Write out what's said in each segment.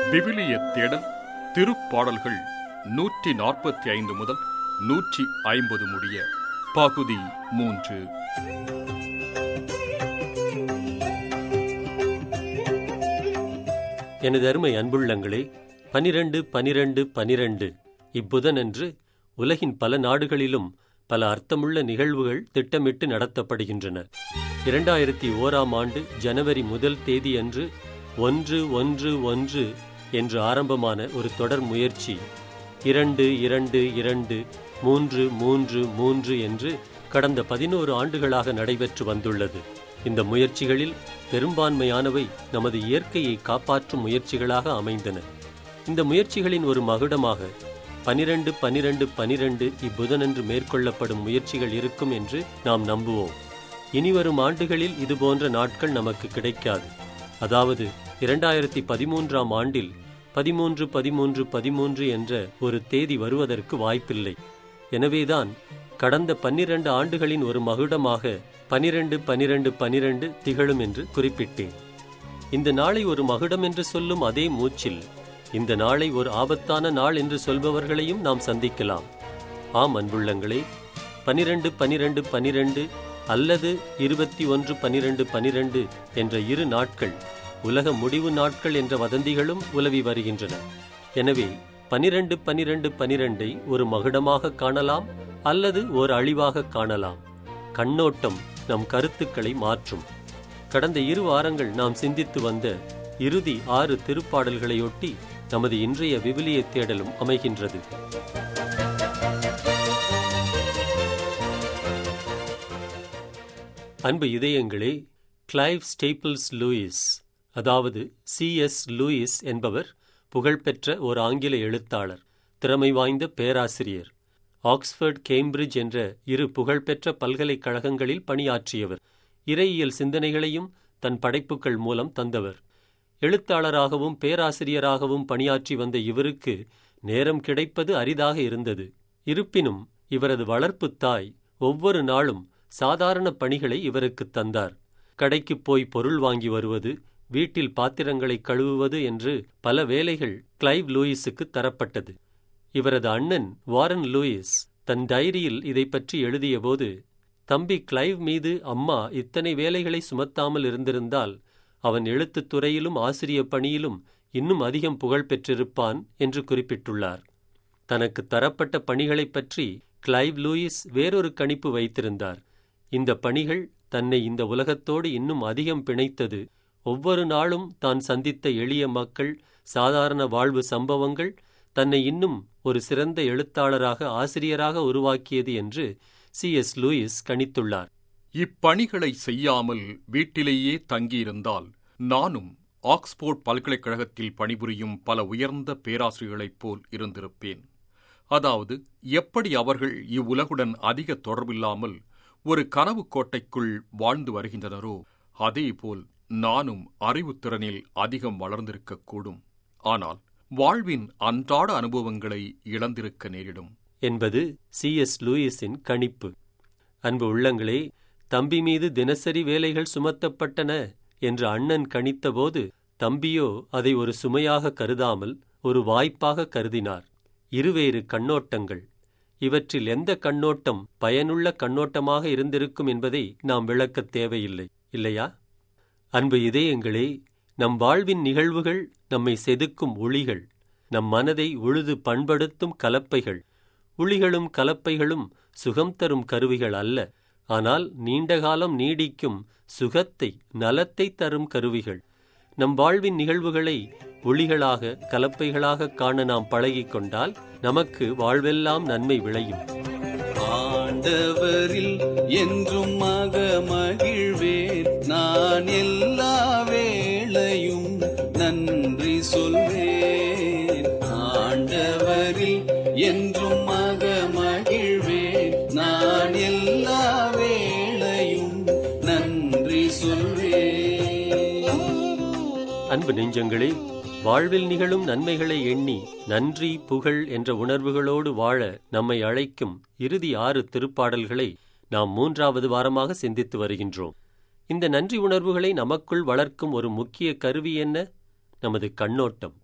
விவிலிய தேடல் திருப்பாடல்கள் நூற்றி நாற்பத்தி ஐந்து முதல் நூற்றி ஐம்பது முடிய பகுதி மூன்று எனது அருமை அன்புள்ளங்களே பனிரெண்டு பனிரெண்டு பனிரெண்டு இப்புதனன்று உலகின் பல நாடுகளிலும் பல அர்த்தமுள்ள நிகழ்வுகள் திட்டமிட்டு நடத்தப்படுகின்றன இரண்டாயிரத்தி ஓராம் ஆண்டு ஜனவரி முதல் தேதியன்று ஒன்று ஒன்று ஒன்று என்று ஆரம்பமான ஒரு தொடர் முயற்சி இரண்டு இரண்டு இரண்டு மூன்று மூன்று மூன்று என்று கடந்த பதினோரு ஆண்டுகளாக நடைபெற்று வந்துள்ளது இந்த முயற்சிகளில் பெரும்பான்மையானவை நமது இயற்கையை காப்பாற்றும் முயற்சிகளாக அமைந்தன இந்த முயற்சிகளின் ஒரு மகுடமாக பனிரெண்டு பனிரெண்டு பனிரெண்டு இப்புதனன்று மேற்கொள்ளப்படும் முயற்சிகள் இருக்கும் என்று நாம் நம்புவோம் இனிவரும் ஆண்டுகளில் இதுபோன்ற நாட்கள் நமக்கு கிடைக்காது அதாவது இரண்டாயிரத்தி பதிமூன்றாம் ஆண்டில் பதிமூன்று பதிமூன்று பதிமூன்று என்ற ஒரு தேதி வருவதற்கு வாய்ப்பில்லை எனவேதான் கடந்த பன்னிரண்டு ஆண்டுகளின் ஒரு மகுடமாக பனிரெண்டு பனிரெண்டு பனிரெண்டு திகழும் என்று குறிப்பிட்டேன் இந்த நாளை ஒரு மகுடம் என்று சொல்லும் அதே மூச்சில் இந்த நாளை ஒரு ஆபத்தான நாள் என்று சொல்பவர்களையும் நாம் சந்திக்கலாம் ஆம் அன்புள்ளங்களே பனிரெண்டு பனிரெண்டு பனிரெண்டு அல்லது இருபத்தி ஒன்று பனிரெண்டு பனிரெண்டு என்ற இரு நாட்கள் உலக முடிவு நாட்கள் என்ற வதந்திகளும் உலவி வருகின்றன எனவே பனிரெண்டு பனிரெண்டு பனிரெண்டை ஒரு மகுடமாக காணலாம் அல்லது ஒரு அழிவாக காணலாம் கண்ணோட்டம் நம் கருத்துக்களை மாற்றும் கடந்த இரு வாரங்கள் நாம் சிந்தித்து வந்த இறுதி ஆறு திருப்பாடல்களையொட்டி நமது இன்றைய விவிலிய தேடலும் அமைகின்றது அன்பு இதயங்களே கிளைவ் ஸ்டேப்பிள்ஸ் லூயிஸ் அதாவது சி எஸ் லூயிஸ் என்பவர் புகழ்பெற்ற ஒரு ஆங்கில எழுத்தாளர் திறமை வாய்ந்த பேராசிரியர் ஆக்ஸ்போர்ட் கேம்பிரிட்ஜ் என்ற இரு புகழ்பெற்ற பல்கலைக்கழகங்களில் பணியாற்றியவர் இறையியல் சிந்தனைகளையும் தன் படைப்புகள் மூலம் தந்தவர் எழுத்தாளராகவும் பேராசிரியராகவும் பணியாற்றி வந்த இவருக்கு நேரம் கிடைப்பது அரிதாக இருந்தது இருப்பினும் இவரது வளர்ப்புத் தாய் ஒவ்வொரு நாளும் சாதாரண பணிகளை இவருக்கு தந்தார் கடைக்குப் போய் பொருள் வாங்கி வருவது வீட்டில் பாத்திரங்களை கழுவுவது என்று பல வேலைகள் கிளைவ் லூயிஸுக்கு தரப்பட்டது இவரது அண்ணன் வாரன் லூயிஸ் தன் டைரியில் இதை பற்றி எழுதியபோது தம்பி கிளைவ் மீது அம்மா இத்தனை வேலைகளை சுமத்தாமல் இருந்திருந்தால் அவன் எழுத்துத் துறையிலும் ஆசிரிய பணியிலும் இன்னும் அதிகம் புகழ் பெற்றிருப்பான் என்று குறிப்பிட்டுள்ளார் தனக்கு தரப்பட்ட பணிகளைப் பற்றி கிளைவ் லூயிஸ் வேறொரு கணிப்பு வைத்திருந்தார் இந்த பணிகள் தன்னை இந்த உலகத்தோடு இன்னும் அதிகம் பிணைத்தது ஒவ்வொரு நாளும் தான் சந்தித்த எளிய மக்கள் சாதாரண வாழ்வு சம்பவங்கள் தன்னை இன்னும் ஒரு சிறந்த எழுத்தாளராக ஆசிரியராக உருவாக்கியது என்று சி எஸ் லூயிஸ் கணித்துள்ளார் இப்பணிகளை செய்யாமல் வீட்டிலேயே தங்கியிருந்தால் நானும் ஆக்ஸ்போர்ட் பல்கலைக்கழகத்தில் பணிபுரியும் பல உயர்ந்த பேராசிரியர்களைப் போல் இருந்திருப்பேன் அதாவது எப்படி அவர்கள் இவ்வுலகுடன் அதிக தொடர்பில்லாமல் ஒரு கனவு கோட்டைக்குள் வாழ்ந்து வருகின்றனரோ அதேபோல் நானும் அறிவுத்திறனில் அதிகம் வளர்ந்திருக்கக்கூடும் ஆனால் வாழ்வின் அன்றாட அனுபவங்களை இழந்திருக்க நேரிடும் என்பது சி எஸ் லூயிஸின் கணிப்பு அன்பு உள்ளங்களே தம்பி மீது தினசரி வேலைகள் சுமத்தப்பட்டன என்று அண்ணன் கணித்தபோது தம்பியோ அதை ஒரு சுமையாக கருதாமல் ஒரு வாய்ப்பாக கருதினார் இருவேறு கண்ணோட்டங்கள் இவற்றில் எந்த கண்ணோட்டம் பயனுள்ள கண்ணோட்டமாக இருந்திருக்கும் என்பதை நாம் விளக்கத் தேவையில்லை இல்லையா அன்பு இதயங்களே நம் வாழ்வின் நிகழ்வுகள் நம்மை செதுக்கும் ஒளிகள் நம் மனதை உழுது பண்படுத்தும் கலப்பைகள் உளிகளும் கலப்பைகளும் சுகம் தரும் கருவிகள் அல்ல ஆனால் நீண்டகாலம் நீடிக்கும் சுகத்தை நலத்தை தரும் கருவிகள் நம் வாழ்வின் நிகழ்வுகளை ஒளிகளாக கலப்பைகளாக காண நாம் பழகிக் கொண்டால் நமக்கு வாழ்வெல்லாம் நன்மை விளையும் ஆண்டவரில் என்றும் மக மகிழ்வேன் நான் எல்லா வேளையும் நன்றி சொல்வேன் ஆண்டவரில் என்றும் மக மகிழ்வேன் நான் எல்லா வேளையும் நன்றி சொல்வேன் அன்பு நெஞ்சங்களே வாழ்வில் நிகழும் நன்மைகளை எண்ணி நன்றி புகழ் என்ற உணர்வுகளோடு வாழ நம்மை அழைக்கும் இறுதி ஆறு திருப்பாடல்களை நாம் மூன்றாவது வாரமாக சிந்தித்து வருகின்றோம் இந்த நன்றி உணர்வுகளை நமக்குள் வளர்க்கும் ஒரு முக்கிய கருவி என்ன நமது கண்ணோட்டம்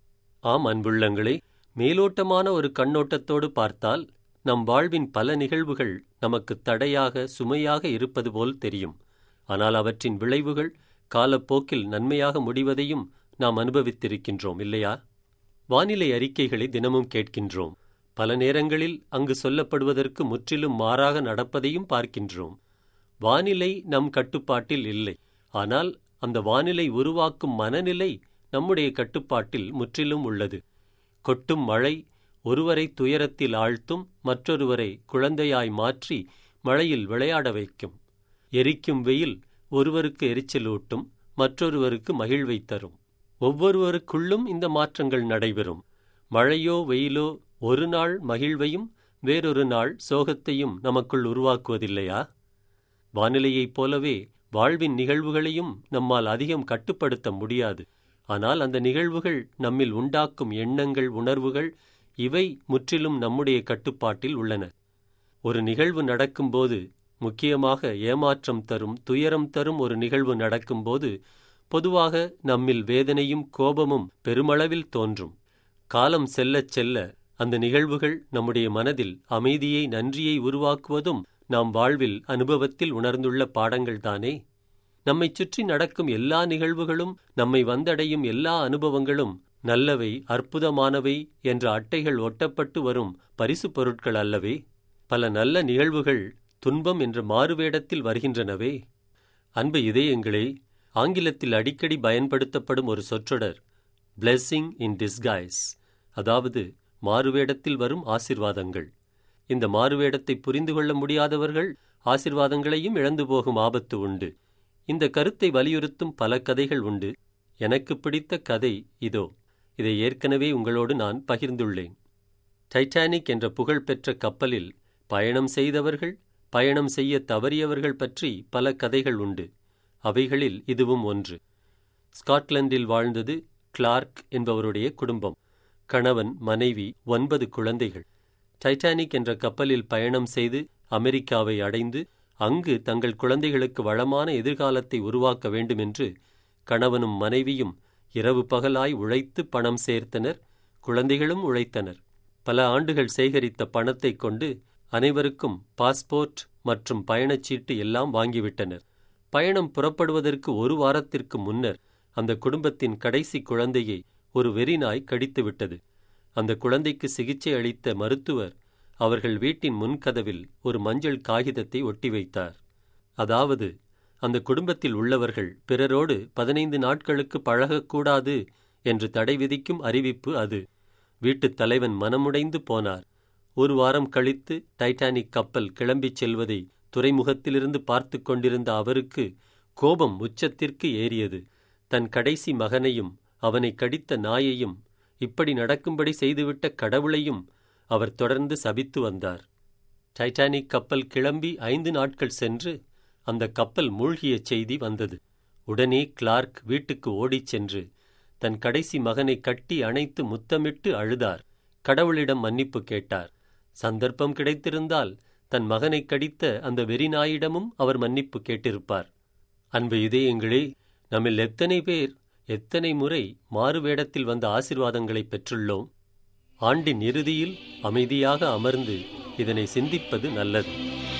ஆம் அன்புள்ளங்களே மேலோட்டமான ஒரு கண்ணோட்டத்தோடு பார்த்தால் நம் வாழ்வின் பல நிகழ்வுகள் நமக்கு தடையாக சுமையாக இருப்பது போல் தெரியும் ஆனால் அவற்றின் விளைவுகள் காலப்போக்கில் நன்மையாக முடிவதையும் நாம் அனுபவித்திருக்கின்றோம் இல்லையா வானிலை அறிக்கைகளை தினமும் கேட்கின்றோம் பல நேரங்களில் அங்கு சொல்லப்படுவதற்கு முற்றிலும் மாறாக நடப்பதையும் பார்க்கின்றோம் வானிலை நம் கட்டுப்பாட்டில் இல்லை ஆனால் அந்த வானிலை உருவாக்கும் மனநிலை நம்முடைய கட்டுப்பாட்டில் முற்றிலும் உள்ளது கொட்டும் மழை ஒருவரை துயரத்தில் ஆழ்த்தும் மற்றொருவரை குழந்தையாய் மாற்றி மழையில் விளையாட வைக்கும் எரிக்கும் வெயில் ஒருவருக்கு எரிச்சலூட்டும் மற்றொருவருக்கு மகிழ்வை தரும் ஒவ்வொருவருக்குள்ளும் இந்த மாற்றங்கள் நடைபெறும் மழையோ வெயிலோ ஒரு நாள் மகிழ்வையும் வேறொரு நாள் சோகத்தையும் நமக்குள் உருவாக்குவதில்லையா வானிலையைப் போலவே வாழ்வின் நிகழ்வுகளையும் நம்மால் அதிகம் கட்டுப்படுத்த முடியாது ஆனால் அந்த நிகழ்வுகள் நம்மில் உண்டாக்கும் எண்ணங்கள் உணர்வுகள் இவை முற்றிலும் நம்முடைய கட்டுப்பாட்டில் உள்ளன ஒரு நிகழ்வு நடக்கும்போது முக்கியமாக ஏமாற்றம் தரும் துயரம் தரும் ஒரு நிகழ்வு நடக்கும்போது பொதுவாக நம்மில் வேதனையும் கோபமும் பெருமளவில் தோன்றும் காலம் செல்லச் செல்ல அந்த நிகழ்வுகள் நம்முடைய மனதில் அமைதியை நன்றியை உருவாக்குவதும் நாம் வாழ்வில் அனுபவத்தில் உணர்ந்துள்ள பாடங்கள்தானே நம்மைச் சுற்றி நடக்கும் எல்லா நிகழ்வுகளும் நம்மை வந்தடையும் எல்லா அனுபவங்களும் நல்லவை அற்புதமானவை என்ற அட்டைகள் ஒட்டப்பட்டு வரும் பரிசுப் பொருட்கள் அல்லவே பல நல்ல நிகழ்வுகள் துன்பம் என்ற மாறுவேடத்தில் வருகின்றனவே அன்பு இதயங்களே ஆங்கிலத்தில் அடிக்கடி பயன்படுத்தப்படும் ஒரு சொற்றொடர் blessing இன் disguise அதாவது மாறுவேடத்தில் வரும் ஆசிர்வாதங்கள் இந்த மாறுவேடத்தை புரிந்து கொள்ள முடியாதவர்கள் ஆசிர்வாதங்களையும் இழந்து போகும் ஆபத்து உண்டு இந்த கருத்தை வலியுறுத்தும் பல கதைகள் உண்டு எனக்கு பிடித்த கதை இதோ இதை ஏற்கனவே உங்களோடு நான் பகிர்ந்துள்ளேன் டைட்டானிக் என்ற புகழ்பெற்ற கப்பலில் பயணம் செய்தவர்கள் பயணம் செய்ய தவறியவர்கள் பற்றி பல கதைகள் உண்டு அவைகளில் இதுவும் ஒன்று ஸ்காட்லாந்தில் வாழ்ந்தது கிளார்க் என்பவருடைய குடும்பம் கணவன் மனைவி ஒன்பது குழந்தைகள் டைட்டானிக் என்ற கப்பலில் பயணம் செய்து அமெரிக்காவை அடைந்து அங்கு தங்கள் குழந்தைகளுக்கு வளமான எதிர்காலத்தை உருவாக்க வேண்டுமென்று கணவனும் மனைவியும் இரவு பகலாய் உழைத்து பணம் சேர்த்தனர் குழந்தைகளும் உழைத்தனர் பல ஆண்டுகள் சேகரித்த பணத்தைக் கொண்டு அனைவருக்கும் பாஸ்போர்ட் மற்றும் பயணச்சீட்டு எல்லாம் வாங்கிவிட்டனர் பயணம் புறப்படுவதற்கு ஒரு வாரத்திற்கு முன்னர் அந்த குடும்பத்தின் கடைசி குழந்தையை ஒரு வெறிநாய் கடித்துவிட்டது அந்த குழந்தைக்கு சிகிச்சை அளித்த மருத்துவர் அவர்கள் வீட்டின் முன்கதவில் ஒரு மஞ்சள் காகிதத்தை ஒட்டி வைத்தார் அதாவது அந்த குடும்பத்தில் உள்ளவர்கள் பிறரோடு பதினைந்து நாட்களுக்கு பழகக்கூடாது என்று தடை விதிக்கும் அறிவிப்பு அது வீட்டுத் தலைவன் மனமுடைந்து போனார் ஒரு வாரம் கழித்து டைட்டானிக் கப்பல் கிளம்பிச் செல்வதை துறைமுகத்திலிருந்து பார்த்து கொண்டிருந்த அவருக்கு கோபம் உச்சத்திற்கு ஏறியது தன் கடைசி மகனையும் அவனை கடித்த நாயையும் இப்படி நடக்கும்படி செய்துவிட்ட கடவுளையும் அவர் தொடர்ந்து சபித்து வந்தார் டைட்டானிக் கப்பல் கிளம்பி ஐந்து நாட்கள் சென்று அந்த கப்பல் மூழ்கிய செய்தி வந்தது உடனே கிளார்க் வீட்டுக்கு ஓடிச் சென்று தன் கடைசி மகனை கட்டி அணைத்து முத்தமிட்டு அழுதார் கடவுளிடம் மன்னிப்பு கேட்டார் சந்தர்ப்பம் கிடைத்திருந்தால் தன் மகனை கடித்த அந்த வெறிநாயிடமும் அவர் மன்னிப்பு கேட்டிருப்பார் அன்பு இதயங்களே நம்மில் எத்தனை பேர் எத்தனை முறை மாறுவேடத்தில் வந்த ஆசிர்வாதங்களை பெற்றுள்ளோம் ஆண்டின் இறுதியில் அமைதியாக அமர்ந்து இதனை சிந்திப்பது நல்லது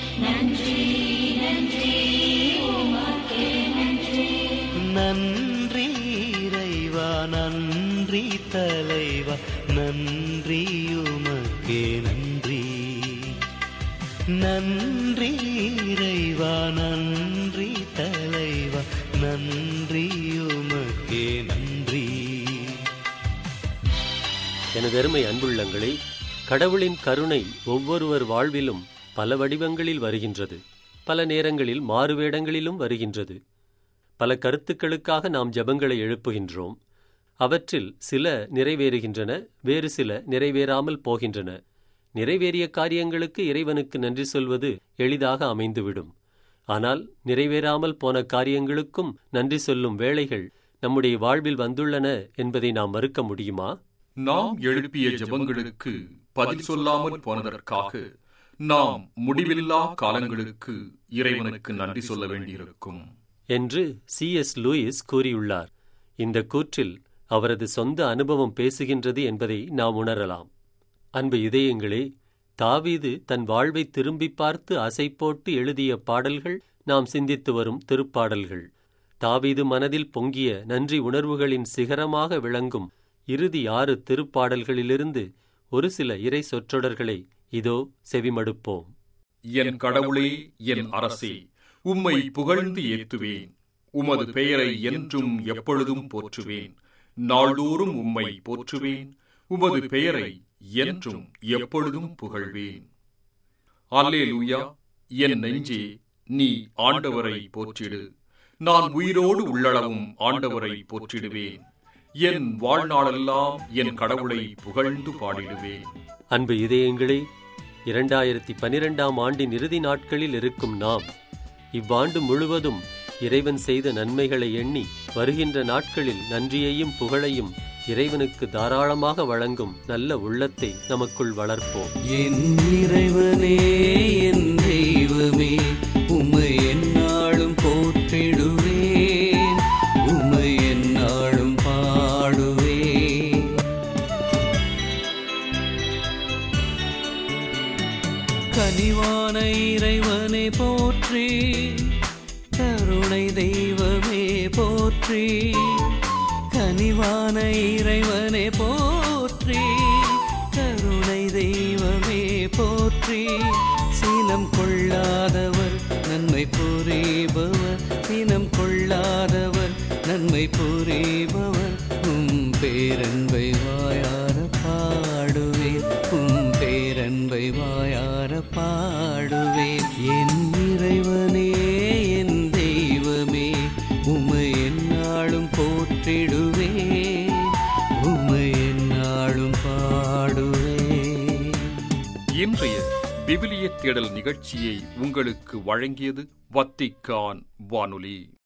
நன்றி இறைவா நன்றி தலைவா நன்றியுமக்கே நன்றி நன்றி இறைவா நன்றி தலைவா நன்றியுமக்கே நன்றி எனதருமை அன்புள்ளங்களே கடவுளின் கருணை ஒவ்வொருவர் வாழ்விலும் பல வடிவங்களில் வருகின்றது பல நேரங்களில் மாறுவேடங்களிலும் வருகின்றது பல கருத்துக்களுக்காக நாம் ஜெபங்களை எழுப்புகின்றோம் அவற்றில் சில நிறைவேறுகின்றன வேறு சில நிறைவேறாமல் போகின்றன நிறைவேறிய காரியங்களுக்கு இறைவனுக்கு நன்றி சொல்வது எளிதாக அமைந்துவிடும் ஆனால் நிறைவேறாமல் போன காரியங்களுக்கும் நன்றி சொல்லும் வேளைகள் நம்முடைய வாழ்வில் வந்துள்ளன என்பதை நாம் மறுக்க முடியுமா நாம் எழுப்பிய ஜெபங்களுக்கு பதில் சொல்லாமல் போனதற்காக நாம் முடிவில்லா காலங்களுக்கு இறைவனுக்கு நன்றி சொல்ல வேண்டியிருக்கும் என்று சி எஸ் லூயிஸ் கூறியுள்ளார் இந்த கூற்றில் அவரது சொந்த அனுபவம் பேசுகின்றது என்பதை நாம் உணரலாம் அன்பு இதயங்களே தாவீது தன் வாழ்வை திரும்பி பார்த்து அசை போட்டு எழுதிய பாடல்கள் நாம் சிந்தித்து வரும் திருப்பாடல்கள் தாவீது மனதில் பொங்கிய நன்றி உணர்வுகளின் சிகரமாக விளங்கும் இறுதி ஆறு திருப்பாடல்களிலிருந்து ஒரு சில இறை சொற்றொடர்களை இதோ செவிமடுப்போம் என் கடவுளே என் அரசே உம்மை புகழ்ந்து ஏத்துவேன் உமது பெயரை என்றும் எப்பொழுதும் போற்றுவேன் நாள்தோறும் உம்மை போற்றுவேன் உமது பெயரை என்றும் எப்பொழுதும் புகழ்வேன் அல்லேலூயா என் நெஞ்சே நீ ஆண்டவரை போற்றிடு நான் உயிரோடு உள்ளளவும் ஆண்டவரை போற்றிடுவேன் என் வாழ்நாளெல்லாம் என் கடவுளை புகழ்ந்து பாடிடுவேன் அன்பு இதயங்களே இரண்டாயிரத்தி பனிரெண்டாம் ஆண்டின் இறுதி நாட்களில் இருக்கும் நாம் இவ்வாண்டு முழுவதும் இறைவன் செய்த நன்மைகளை எண்ணி வருகின்ற நாட்களில் நன்றியையும் புகழையும் இறைவனுக்கு தாராளமாக வழங்கும் நல்ல உள்ளத்தை நமக்குள் வளர்ப்போம் என் இறைவனே என் தெய்வமே உம்மை எந்நாளும் போற்றிடுவேன் உம்மை எந்நாளும் பாடுவேன் கனிவான இறைவனை போற்றி கருணை தெய்வமே போற்றி கனிவான இறைவனை போற்றி கருணை தெய்வமே போற்றி சீனம் கொள்ளாதவர் நன்மை புரிபவர் சீனம் கொள்ளாதவர் நன்மை புரிபவர் உம் பேரன்பை வாயார பாடுவேன் உம் பேரன்பை வாயார பாடுவேன் என் இறைவனே என் தெய்வமே உமை எந்நாளும் போற்றிடுவேன் உமை எந்நாளும் பாடுவேன் இன்றைய விவிலிய தேடல் நிகழ்ச்சியை உங்களுக்கு வழங்கியது வத்திக்கான் வானொலி